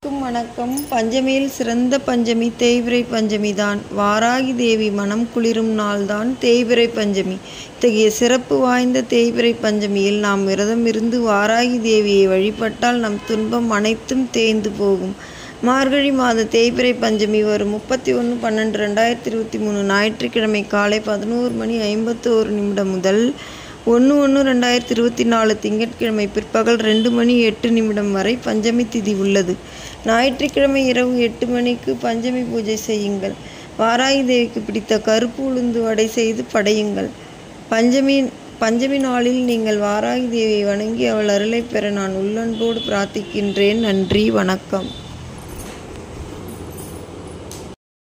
அனைவருக்கும் வணக்கம் பஞ்சமியில் சிறந்த பஞ்சமி தேய்பிறை பஞ்சமி தான் வாராகி தேவி மனம் குளிரும் நாள்தான் தேய்பிறை பஞ்சமி இத்தகைய சிறப்பு வாய்ந்த தேய்பிறை பஞ்சமியில் நாம் விரதம் இருந்து வாராகி தேவியை வழிபட்டால் நம் துன்பம் அனைத்தும் தேய்ந்து போகும் மார்கழி மாத தேய்பிறை பஞ்சமி வரும் முப்பத்தி ஒன்று பன்னெண்டு ரெண்டாயிரத்தி இருபத்தி மூணு ஞாயிற்றுக்கிழமை காலை பதினோரு மணி ஐம்பத்தோரு நிமிடம் முதல் ஒன்று ஒன்று ரெண்டாயிரத்தி இருபத்தி நாலு திங்கட்கிழமை பிற்பகல் ரெண்டு மணி எட்டு நிமிடம் வரை பஞ்சமி திதி உள்ளது ஞாயிற்றுக்கிழமை இரவு எட்டு மணிக்கு பஞ்சமி பூஜை செய்யுங்கள் வாராகி தேவிக்கு பிடித்த கருப்பு உளுந்து வடை செய்து படையுங்கள் பஞ்சமி பஞ்சமி நாளில் நீங்கள் வாராகி தேவியை வணங்கி அவள் அருளை பெற நான் உள்ளன்போடு பிரார்த்திக்கின்றேன் நன்றி வணக்கம்